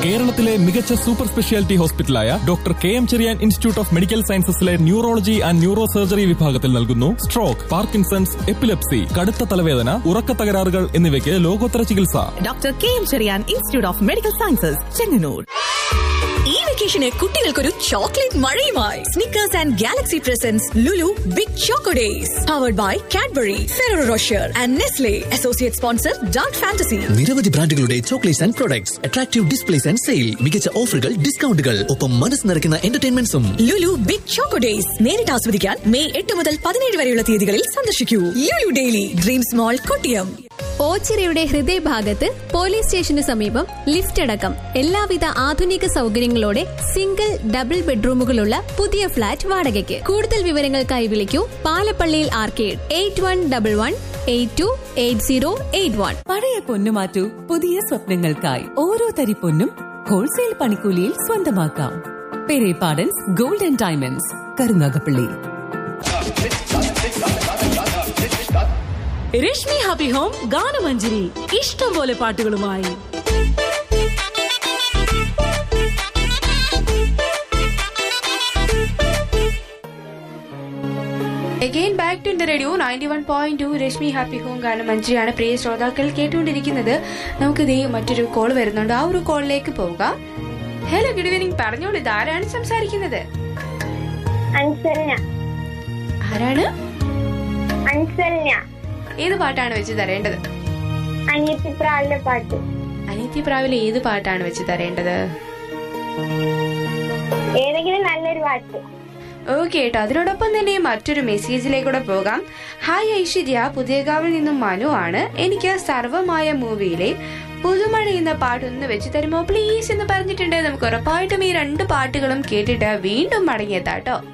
കേരളത്തിലെ മികച്ച super speciality ഹോസ്പിറ്റലായ doctor K M Cherian institute of medical സയൻസസിലെ ന്യൂറോളജി ആൻഡ് ന്യൂറോ സർജറി വിഭാഗത്തിൽ നൽകുന്നു സ്ട്രോക്ക് പാർക്കിൻസൺസ് എപ്പിലെപ്സി കടുത്ത തലവേദന ഉറക്ക തകരാറുകൾ എന്നിവയ്ക്ക് ലോകോത്തര ചികിത്സ doctor K M Cherian institute of medical sciences Chengannur ഈ വെക്കേഷന് കുട്ടികൾക്കൊരു ചോക്ലേറ്റ് മഴയുമായി Snickers and Galaxy presents Lulu big choco days powered by Cadbury Ferrero Rocher and Nestle associate sponsor dark fantasy നിരവധി ബ്രാൻഡുകളുടെ chocolates and products attractive displays and sale മികച്ച ഓഫറുകൾ ഡിസ്കൗണ്ടുകൾ ഒപ്പം മനസ്സ് നിറയ്ക്കുന്ന എന്റർടൈൻമെന്റ്സും ലുലു ബിഗ് ചോക്കോ ഡേയ്സ് നേരിട്ട് ആസ്വദിക്കാൻ മെയ് എട്ട് മുതൽ പതിനേഴ് വരെയുള്ള തീയതികളിൽ സന്ദർശിക്കൂ ലുലു ഡെയിലി ഡ്രീംസ് മോൾ കൊട്ടിയം ഓച്ചിറയുടെ ഹൃദയഭാഗത്ത് പോലീസ് സ്റ്റേഷന് സമീപം ലിഫ്റ്റ് അടക്കം എല്ലാവിധ ആധുനിക സൗകര്യങ്ങളോടെ സിംഗിൾ ഡബിൾ ബെഡ്റൂമുകളുള്ള പുതിയ ഫ്ളാറ്റ് വാടകയ്ക്ക് കൂടുതൽ വിവരങ്ങൾക്കായി വിളിക്കൂ പാലപ്പള്ളിയിൽ arcade eight one double one eight two eight zero eight one പഴയ പൊന്നു മാറ്റൂ പുതിയ സ്വപ്നങ്ങൾക്കായി ഓരോ തരി പൊന്നും ഹോൾസെയിൽ പണിക്കൂലിയിൽ സ്വന്തമാക്കാം Perepadans gold and diamonds Karunagappally Rashmi happy home ഗാനമഞ്ജരി ഇഷ്ടം പോലെ പാട്ടുകളുമായി again back to India radio ninety one point two Rashmi happy home ഗാനം മഞ്ജരിയാണ് പ്രിയ ശ്രോതാക്കൾ കേട്ടുകൊണ്ടിരിക്കുന്നത് നമുക്ക് ഇതേ മറ്റൊരു കോൾ വരുന്നുണ്ട് ആ ഒരു കോളിലേക്ക് പോവുക ഹലോ ഗുഡ് ഈവനിങ് പറഞ്ഞോളൂ ഇതാരാണ് സംസാരിക്കുന്നത് അൻസൽന ആരാണ് അൻസൽന ഏത് പാട്ടാണ് വെച്ച് തരേണ്ടത് അനിയത്തി പ്രാളിലെ പാട്ട് അനിത്യ പ്രാവിലെ ഏത് പാട്ടാണ് വെച്ച് തരേണ്ടത് ഏതെങ്കിലും നല്ലൊരു പാട്ട് ഓക്കെ കേട്ടോ അതിനോടൊപ്പം തന്നെ മറ്റൊരു മെസ്സേജിലേക്കൂടെ പോകാം ഹായ് ഐശ്വര്യ പുതിയകാവിൽ നിന്നും മനു ആണ് എനിക്ക് സർവമായ മൂവിയിലെ പുതുമഴ എന്ന പാട്ടൊന്ന് വെച്ച് തരുമോ പ്ലീസ് എന്ന് പറഞ്ഞിട്ടുണ്ട് നമുക്ക് ഉറപ്പായിട്ടും ഈ രണ്ട് പാട്ടുകളും കേട്ടിട്ട് വീണ്ടും മടങ്ങിയെത്താട്ടോ